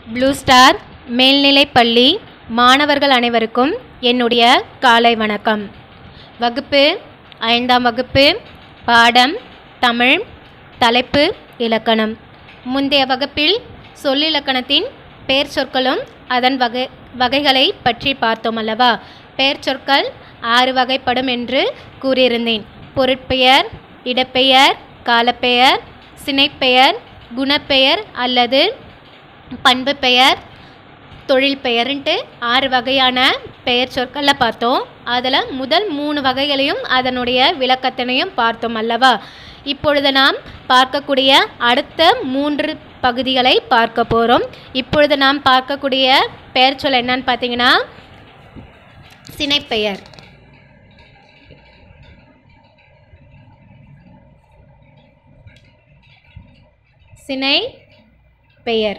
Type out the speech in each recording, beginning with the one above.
blue star மேல்நிலைப்பள்ளி மாணவர்கள் அனைவருக்கும் என்னுடைய காலை வணக்கம் வகுப்பு ஐந்தாம் வகுப்பு பாடம் தமிழ் தலைப்பு இலக்கணம் முந்தைய வகுப்பில் சொல்லிலக்கணத்தின் பெயர் சொற்களும் அதன் வகை வகைகளை பற்றி பார்த்தோம் அல்லவா பெயர் சொற்கள் ஆறு வகைப்படும் என்று கூறியிருந்தேன் பொருட்பெயர் இடப்பெயர் காலப்பெயர் சினைப்பெயர் குணப்பெயர் அல்லது பண்பு பெயர் தொழில் பெயர்ன்ட்டு ஆறு வகையான பெயர் சொற்களை பார்த்தோம் அதில் முதல் மூணு வகைகளையும் அதனுடைய விளக்கத்தினையும் பார்த்தோம் அல்லவா இப்பொழுது நாம் பார்க்கக்கூடிய அடுத்த மூன்று பகுதிகளை பார்க்க போகிறோம் இப்பொழுது நாம் பார்க்கக்கூடிய பெயர் சொல் என்னன்னு பார்த்தீங்கன்னா சினைப்பெயர் சினை பெயர்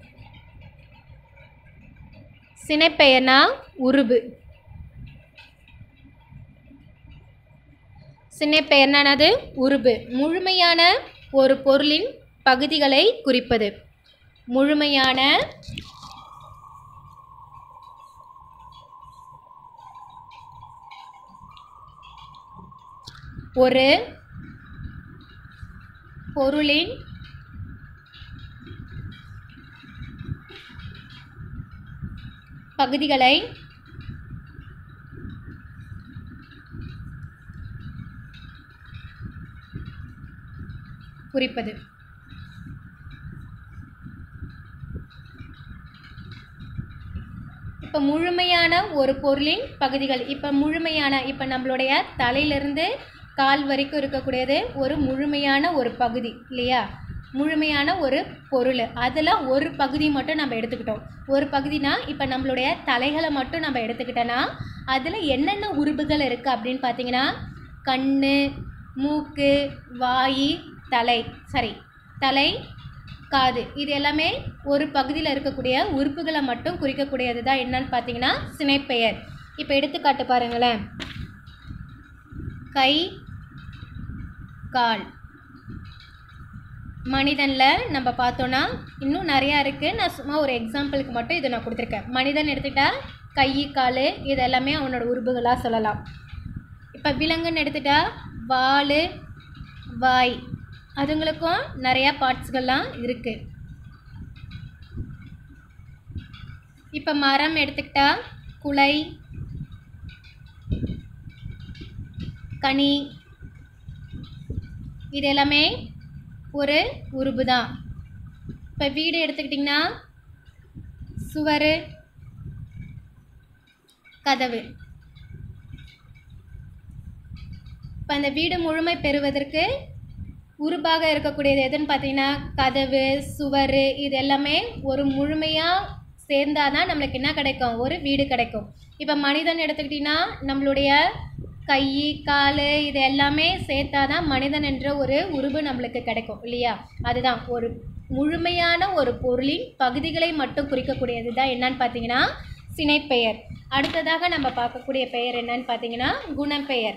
சினைப்பெயர்னா உருபு சினைப்பெயர்னா என்னது உருபு முழுமையான ஒரு பொருளின் பகுதிகளை குறிப்பது முழுமையான ஒரு பொருளின் பகுதிகளை குறிப்பது இப்போ முழுமையான ஒரு பொருளின் பகுதிகள் இப்போ முழுமையான இப்போ நம்மளுடைய தலையிலிருந்து கால் வரைக்கும் இருக்கக்கூடியது ஒரு முழுமையான ஒரு பகுதி இல்லையா முழுமையான ஒரு பொருள் அதில் ஒரு பகுதி மட்டும் நம்ம எடுத்துக்கிட்டோம் ஒரு பகுதினா இப்போ நம்மளுடைய தலைகளை மட்டும் நம்ம எடுத்துக்கிட்டோன்னா அதில் என்னென்ன உறுப்புகள் இருக்குது அப்படின்னு பார்த்தீங்கன்னா கண் மூக்கு வாய் தலை சரி தலை காது இது எல்லாமே ஒரு பகுதியில் இருக்கக்கூடிய உறுப்புகளை மட்டும் குறிக்கக்கூடியது தான் என்னன்னு பார்த்தீங்கன்னா சினைப்பெயர் இப்போ எடுத்துக்காட்டு பாருங்களேன் கை கால் மனிதனில் நம்ம பார்த்தோன்னா இன்னும் நிறையா இருக்குது நான் சும்மா ஒரு எக்ஸாம்பிளுக்கு மட்டும் இதை நான் கொடுத்துருக்கேன் மனிதன் எடுத்துட்டா கை கால் இது எல்லாமே அவனோட உறுப்புகளாக சொல்லலாம் இப்போ விலங்குன்னு எடுத்துட்டா வால் வாய் அதுங்களுக்கும் நிறையா பார்ட்ஸ்கள்லாம் இருக்குது இப்போ மரம் எடுத்துக்கிட்டா குலை கனி இது எல்லாமே ஒரு உறுப்பு தான் இப்போ வீடு எடுத்துக்கிட்டிங்கன்னா சுவர் கதவு இப்போ அந்த வீடு முழுமை பெறுவதற்கு உறுப்பாக இருக்கக்கூடியது எதுன்னு பார்த்தீங்கன்னா கதவு சுவர் இது எல்லாமே ஒரு முழுமையாக சேர்ந்தால் தான் நம்மளுக்கு என்ன கிடைக்கும் ஒரு வீடு கிடைக்கும் இப்போ மனிதன் எடுத்துக்கிட்டிங்கன்னா நம்மளுடைய கை கால் இது எல்லாமே சேர்த்தா தான் மனிதன் என்ற ஒரு உருவு நம்மளுக்கு கிடைக்கும் இல்லையா அதுதான் ஒரு முழுமையான ஒரு பொருளின் பகுதிகளை மட்டும் குறிக்கக்கூடியது தான் என்னன்னு பார்த்தீங்கன்னா சினைப்பெயர் அடுத்ததாக நம்ம பார்க்கக்கூடிய பெயர் என்னன்னு பார்த்தீங்கன்னா குணப்பெயர்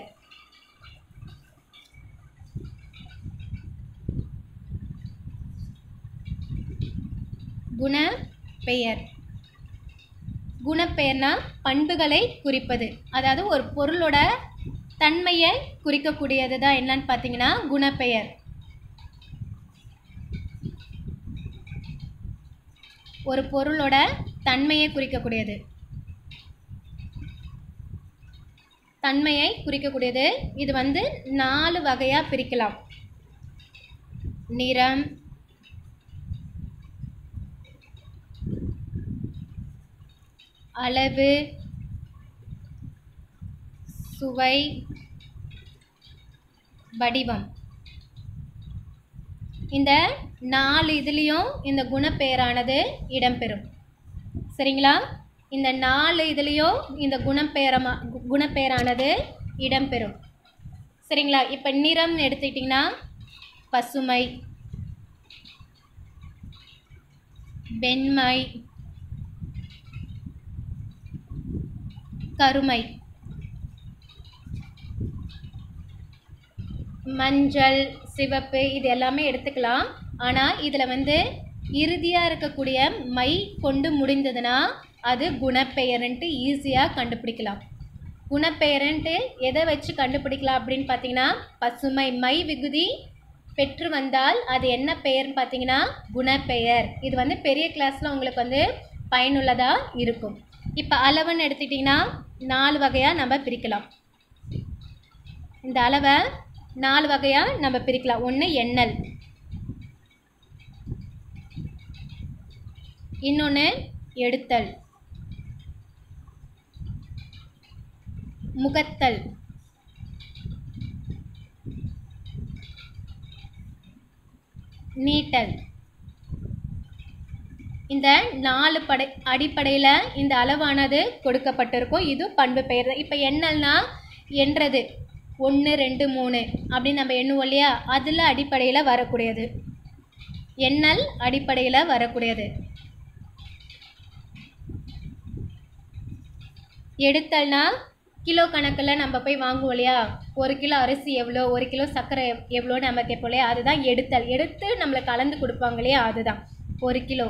குண பெயர் குணப்பெயர்னா பண்புகளை குறிப்பது அதாவது ஒரு பொருளோட தன்மையை குறிக்கக்கூடியது தான் என்னன்னு பார்த்தீங்கன்னா குணப்பெயர் ஒரு பொருளோட தன்மையை குறிக்கக்கூடியது தன்மையை குறிக்கக்கூடியது இது வந்து நாலு வகையாக பிரிக்கலாம் நிறம் அளவு சுவை வடிவம் இந்த நாலு இதுலேயும் இந்த குணப்பெயரானது இடம்பெறும் சரிங்களா இந்த நாலு இதுலேயும் இந்த குணப்பெயரமா குணப்பெயரானது இடம்பெறும் சரிங்களா இப்போ நிறம் எடுத்துக்கிட்டிங்கன்னா பசுமை வெண்மை கருமை மஞ்சள் சிவப்பு இது எல்லாமே எடுத்துக்கலாம் ஆனால் இதில் வந்து இறுதியாக இருக்கக்கூடிய மை கொண்டு முடிந்ததுன்னா அது குணப்பெயர்ன்ட்டு ஈஸியாக கண்டுபிடிக்கலாம் குணப்பெயர்ன்ட்டு எதை வச்சு கண்டுபிடிக்கலாம் அப்படின்னு பார்த்தீங்கன்னா பசுமை மை விகுதி பெற்று வந்தால் அது என்ன பெயர்னு பார்த்தீங்கன்னா குணப்பெயர் இது வந்து பெரிய கிளாஸில் உங்களுக்கு வந்து பயனுள்ளதாக இருக்கும் இப்போ அளவுன்னு எடுத்துக்கிட்டிங்கன்னா நாலு வகையாக நம்ம பிரிக்கலாம் இந்த அளவை நாலு வகையாக நம்ம பிரிக்கலாம் ஒன்று எண்ணல் இன்னொன்று எடுத்தல் முகத்தல் நீட்டல் இந்த நாலு படை அடிப்படையில் இந்த அளவானது கொடுக்கப்பட்டிருக்கும் இது பண்பு பெயர் தான் இப்போ எண்ணல்னா என்றது ஒன்று ரெண்டு மூணு அப்படின்னு நம்ம எண்ணுவோம் இல்லையா அதில் அடிப்படையில் வரக்கூடியது எண்ணல் அடிப்படையில் வரக்கூடியது எடுத்தல்னா கிலோ கணக்கில் நம்ம போய் வாங்குவோம் இல்லையா ஒரு கிலோ அரிசி எவ்வளோ ஒரு கிலோ சர்க்கரை எவ்- எவ்வளோன்னு நம்ம கேட்போம் இல்லையா அதுதான் எடுத்தல் எடுத்து நம்மளை கலந்து கொடுப்பாங்க இல்லையா அதுதான் ஒரு கிலோ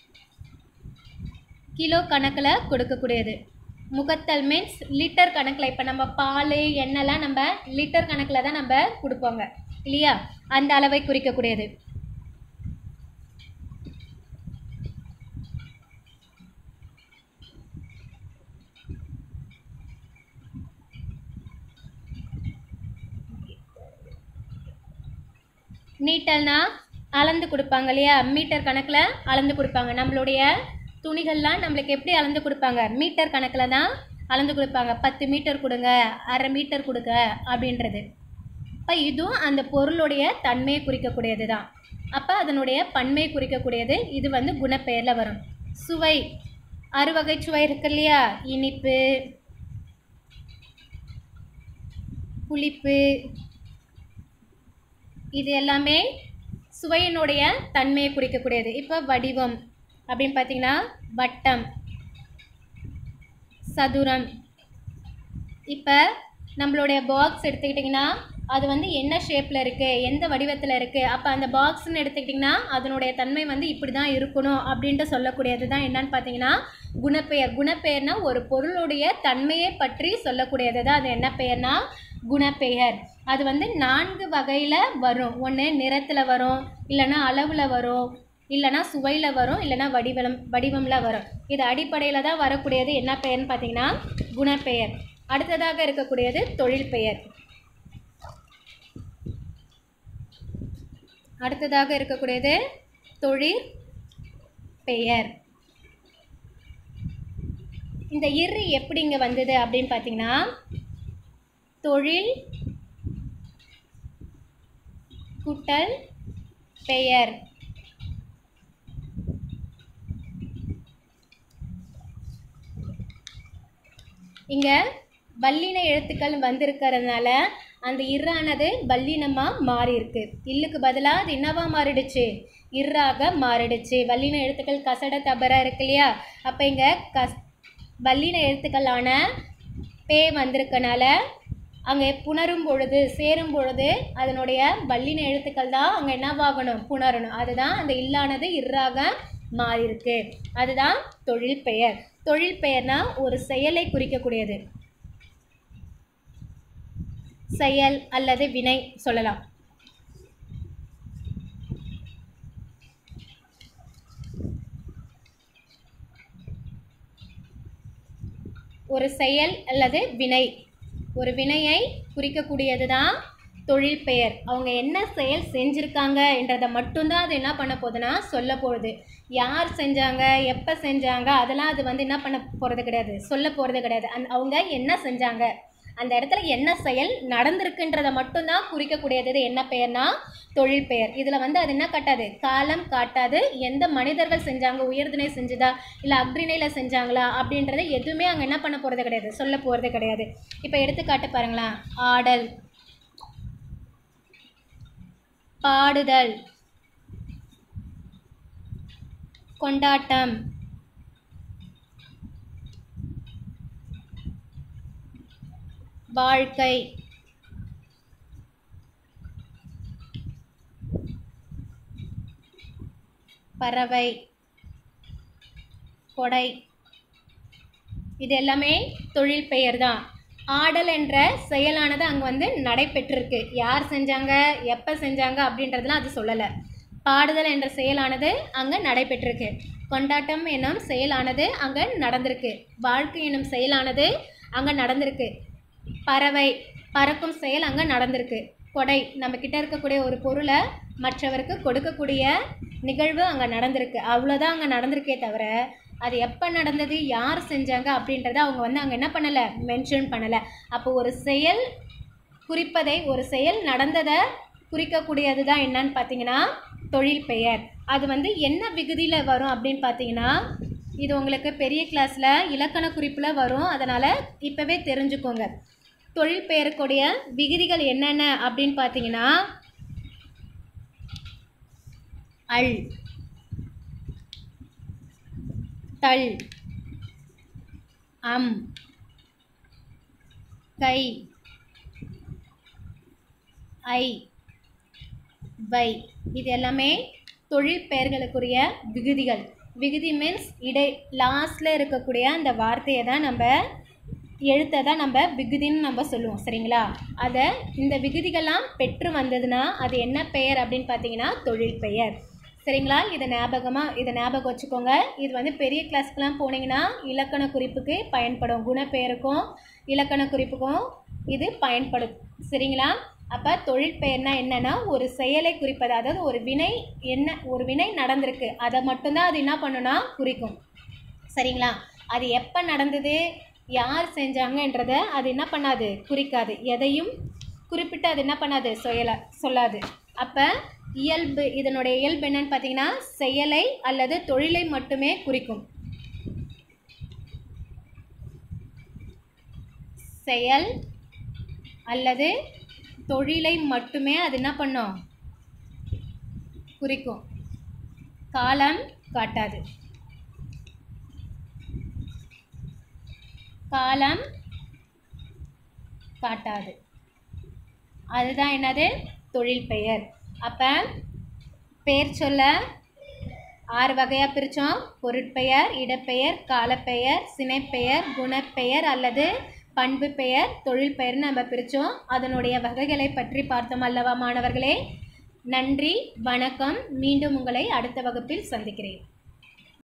கிலோ கணக்கில் கொடுக்கக்கூடியது முகத்தல் மீன்ஸ் லிட்டர் கணக்கில் இப்போ நம்ம பால் எண்ணெய்லாம் நம்ம லிட்டர் கணக்கில் தான் நம்ம கொடுப்போங்க இல்லையா அந்த அளவை குறிக்கக்கூடியது நீட்டல்னா அளந்து கொடுப்பாங்க இல்லையா மீட்டர் கணக்கில் அளந்து கொடுப்பாங்க நம்மளுடைய துணிகள்லாம் நம்மளுக்கு எப்படி அளந்து கொடுப்பாங்க மீட்டர் கணக்கில் தான் அளந்து கொடுப்பாங்க பத்து மீட்டர் கொடுங்க அரை மீட்டர் கொடுங்க அப்படின்றது அப்போ இதுவும் அந்த பொருளுடைய தன்மையை குறிக்கக்கூடியது தான் அப்போ அதனுடைய பன்மையை குறிக்கக்கூடியது இது வந்து குணப்பெயரில் வரும் சுவை அறுவகை சுவை இருக்கு இல்லையா இனிப்பு புளிப்பு இது எல்லாமே சுவையினுடைய தன்மையை குறிக்கக்கூடியது இப்போ வடிவம் அப்படின்னு பார்த்தீங்கன்னா வட்டம் சதுரம் இப்போ நம்மளுடைய பாக்ஸ் எடுத்துக்கிட்டிங்கன்னா அது வந்து என்ன ஷேப்பில் இருக்குது எந்த வடிவத்தில் இருக்குது அப்போ அந்த பாக்ஸ்னு எடுத்துக்கிட்டிங்கன்னா அதனுடைய தன்மை வந்து இப்படி தான் இருக்கணும் அப்படின்ட்டு சொல்லக்கூடியது தான் என்னன்னு பார்த்தீங்கன்னா குணப்பெயர் குணப்பெயர்னா ஒரு பொருளுடைய தன்மையை பற்றி சொல்லக்கூடியது தான் அது என்ன பெயர்னா குணப்பெயர் அது வந்து நான்கு வகையில் வரும் ஒன்று நிறத்தில் வரும் இல்லைன்னா அளவில் வரும் இல்லைன்னா சுவையில் வரும் இல்லைன்னா வடிவம் வடிவமில் வரும் இது அடிப்படையில் தான் வரக்கூடியது என்ன பெயர்னு பார்த்தீங்கன்னா குணப்பெயர் அடுத்ததாக இருக்கக்கூடியது தொழில் பெயர் அடுத்ததாக இருக்கக்கூடியது தொழில் பெயர் இந்த இரு எப்படி இங்கே வந்தது அப்படின்னு பார்த்தீங்கன்னா தொழில் கூட்டல் பெயர் இங்கே வல்லின எழுத்துக்கள் வந்திருக்கிறதுனால அந்த இர்ரானது வல்லினமாக மாறி இருக்கு இல்லுக்கு பதிலாக அது என்னவா மாறிடுச்சு இர்ராக மாறிடுச்சு வல்லின எழுத்துக்கள் கசட தபரா இருக்கு இல்லையா அப்போ இங்கே கஸ் வல்லின எழுத்துக்களான பே வந்திருக்கனால அங்கே புணரும் பொழுது சேரும் பொழுது அதனுடைய வல்லின எழுத்துக்கள் தான் அங்கே என்னவாகணும் புணரணும் அதுதான் அந்த இல்லானது இர்ராக மாறியிருக்கு அதுதான் தொழில் பெயர் தொழில் பெயர்னா ஒரு செயலை குறிக்கக்கூடியது செயல் அல்லது வினை சொல்லலாம் ஒரு செயல் அல்லது வினை ஒரு வினையை குறிக்கக்கூடியது தான் தொழில் பெயர் அவங்க என்ன செயல் செஞ்சுருக்காங்க என்றதை மட்டும்தான் அது என்ன பண்ண போகுதுன்னா சொல்ல போகுது யார் செஞ்சாங்க எப்போ செஞ்சாங்க அதெல்லாம் அது வந்து என்ன பண்ண போகிறது கிடையாது சொல்ல போகிறது கிடையாது அந் அவங்க என்ன செஞ்சாங்க அந்த இடத்துல என்ன செயல் நடந்திருக்குன்றதை மட்டும்தான் குறிக்கக்கூடியது இது என்ன பெயர்னா தொழில் பெயர் இதில் வந்து அது என்ன காட்டாது காலம் காட்டாது எந்த மனிதர்கள் செஞ்சாங்க உயர்திணை செஞ்சுதா இல்லை அக்ரிணையில் செஞ்சாங்களா அப்படின்றத எதுவுமே அங்கே என்ன பண்ண போகிறது கிடையாது சொல்ல போகிறது கிடையாது இப்போ எடுத்துக்காட்டு பாருங்களேன் ஆடல் பாடுதல் கொண்டாட்டம் வாழ்க்கை பறவை கொடை இது எல்லாமே தொழில் பெயர் தான் ஆடல் என்ற செயலானது அங்கே வந்து நடைபெற்றிருக்கு யார் செஞ்சாங்க எப்போ செஞ்சாங்க அப்படின்றதெல்லாம் அது சொல்லலை பாடுதல் என்ற செயலானது அங்கே நடைபெற்றிருக்கு கொண்டாட்டம் எனும் செயலானது அங்கே நடந்திருக்கு வாழ்க்கை எனும் செயலானது அங்கே நடந்திருக்கு பறவை பறக்கும் செயல் அங்கே நடந்திருக்கு கொடை நம்ம கிட்ட இருக்கக்கூடிய ஒரு பொருளை மற்றவருக்கு கொடுக்கக்கூடிய நிகழ்வு அங்கே நடந்திருக்கு அவ்வளோதான் அங்கே நடந்திருக்கே தவிர அது எப்போ நடந்தது யார் செஞ்சாங்க அப்படின்றத அவங்க வந்து அங்கே என்ன பண்ணலை மென்ஷன் பண்ணலை அப்போ ஒரு செயல் குறிப்பதை ஒரு செயல் நடந்ததை குறிக்கக்கூடியது தான் என்னன்னு பார்த்தீங்கன்னா தொழில் பெயர் அது வந்து என்ன விகுதியில் வரும் அப்படின்னு பார்த்தீங்கன்னா இது உங்களுக்கு பெரிய கிளாஸில் இலக்கண குறிப்பில் வரும் அதனால் இப்போவே தெரிஞ்சுக்கோங்க தொழில் பெயருக்குடைய விகுதிகள் என்னென்ன அப்படின்னு பார்த்தீங்கன்னா அல் தல் அம் கை ஐ வை இது எல்லாமே தொழில் பெயர்களுக்குரிய விகுதிகள் விகுதி மீன்ஸ் இடை லாஸ்டில் இருக்கக்கூடிய அந்த வார்த்தையை தான் நம்ம எழுத்தை தான் நம்ம விகுதின்னு நம்ம சொல்லுவோம் சரிங்களா அதை இந்த விகுதிகள்லாம் பெற்று வந்ததுன்னா அது என்ன பெயர் அப்படின்னு பார்த்தீங்கன்னா தொழில் பெயர் சரிங்களா இதை ஞாபகமாக இதை ஞாபகம் வச்சுக்கோங்க இது வந்து பெரிய கிளாஸ்க்குலாம் போனீங்கன்னா இலக்கண குறிப்புக்கு பயன்படும் குணப்பெயருக்கும் இலக்கண குறிப்புக்கும் இது பயன்படும் சரிங்களா அப்போ தொழில் பெயர்னா என்னன்னா ஒரு செயலை குறிப்பது அதாவது ஒரு வினை என்ன ஒரு வினை நடந்திருக்கு அதை மட்டும்தான் அது என்ன பண்ணுன்னா குறிக்கும் சரிங்களா அது எப்போ நடந்தது யார் செஞ்சாங்கன்றத அது என்ன பண்ணாது குறிக்காது எதையும் குறிப்பிட்டு அது என்ன பண்ணாது சொல்லல சொல்லாது அப்போ இயல்பு இதனுடைய இயல்பு என்னன்னு பார்த்தீங்கன்னா செயலை அல்லது தொழிலை மட்டுமே குறிக்கும் செயல் அல்லது தொழிலை மட்டுமே அது என்ன பண்ணும் குறிக்கும் காலம் காட்டாது காலம் காட்டாது அதுதான் என்னது தொழில் பெயர் அப்போ பெயர் சொல்ல ஆறு வகையாக பிரித்தோம் பொருட்பெயர் இடப்பெயர் காலப்பெயர் சினைப்பெயர் குணப்பெயர் அல்லது பண்பு பெயர் தொழில் பெயர்னு நம்ம பிரித்தோம் அதனுடைய வகைகளை பற்றி பார்த்தோம் அல்லவா மாணவர்களே நன்றி வணக்கம் மீண்டும் உங்களை அடுத்த வகுப்பில் சந்திக்கிறேன்